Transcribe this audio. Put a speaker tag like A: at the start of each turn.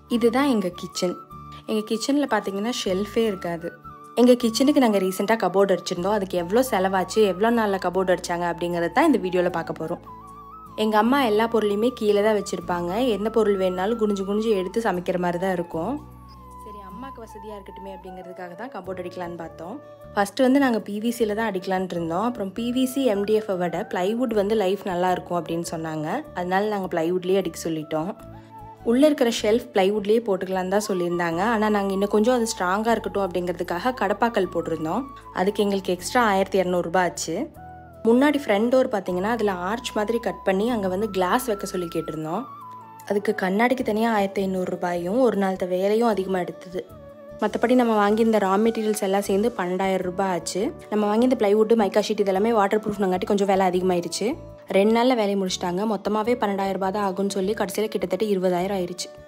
A: இதுதான் எங்கள் கிச்சன் எங்கள் கிச்சனில் பார்த்தீங்கன்னா ஷெல்ஃபே இருக்காது எங்கள் கிச்சனுக்கு நாங்கள் ரீசெண்டாக கபோர்டு அடிச்சிருந்தோம் அதுக்கு எவ்வளோ செலவாச்சு எவ்வளோ நாளில் கபோர்டு அடிச்சாங்க அப்படிங்கிறது தான் இந்த வீடியோவில் பார்க்க போகிறோம் எங்கள் அம்மா எல்லா பொருளையுமே கீழே தான் வச்சுருப்பாங்க எந்த பொருள் வேணுனாலும் குனிஞ்சு குனிஞ்சு எடுத்து சமைக்கிற மாதிரி தான் இருக்கும் சரி அம்மாவுக்கு வசதியாக இருக்கட்டுமே அப்படிங்கிறதுக்காக தான் கபோர்ட் அடிக்கலான்னு பார்த்தோம் ஃபஸ்ட்டு வந்து நாங்கள் பிவிசியில் தான் அடிக்கலான்ட்டு இருந்தோம் அப்புறம் பிவிசி எம்டிஎஃப்பை விட ப்ளைவுட் வந்து லைஃப் நல்லா இருக்கும் அப்படின்னு சொன்னாங்க அதனால நாங்கள் ப்ளைவுட்லேயே அடிக்க சொல்லிட்டோம் உள்ளே இருக்கிற ஷெல்ஃப் ப்ளைவுட்லேயே போட்டுக்கலான்னு தான் சொல்லியிருந்தாங்க ஆனால் நாங்கள் இன்னும் கொஞ்சம் அது ஸ்ட்ராங்காக இருக்கட்டும் அப்படிங்கிறதுக்காக கடப்பாக்கல் போட்டிருந்தோம் அதுக்கு எங்களுக்கு எக்ஸ்ட்ரா ஆயிரத்தி இரநூறுபா ஆச்சு முன்னாடி ஃப்ரண்ட் டோர் பார்த்தீங்கன்னா அதில் ஆர்ச் மாதிரி கட் பண்ணி அங்கே வந்து கிளாஸ் வைக்க சொல்லி கேட்டிருந்தோம் அதுக்கு கண்ணாடிக்கு தனியாக ஆயிரத்தி ஐநூறுரூபாயும் ஒரு நாள்த்த வேலையும் அதிகமாக எடுத்தது மற்றபடி நம்ம வாங்கியிருந்த ரா மெட்டீரியல்ஸ் எல்லாம் சேர்ந்து பன்னெண்டாயிரம் ரூபாய் ஆச்சு நம்ம வாங்கியிருந்த ப்ளைவுட் மைக்கா ஷீட் இதெல்லாமே வாட்டர் ப்ரூஃப்னங்காட்டி கொஞ்சம் வேலை அதிகமாயிருச்சு ரெண்டு நாளில் வேலையை முடிச்சிட்டாங்க மொத்தமாகவே பன்னெண்டாயிரம் ரூபாய் தான் ஆகும்னு சொல்லி கடைசியில் கிட்டத்தட்ட இருபதாயிரம் ஆயிடுச்சு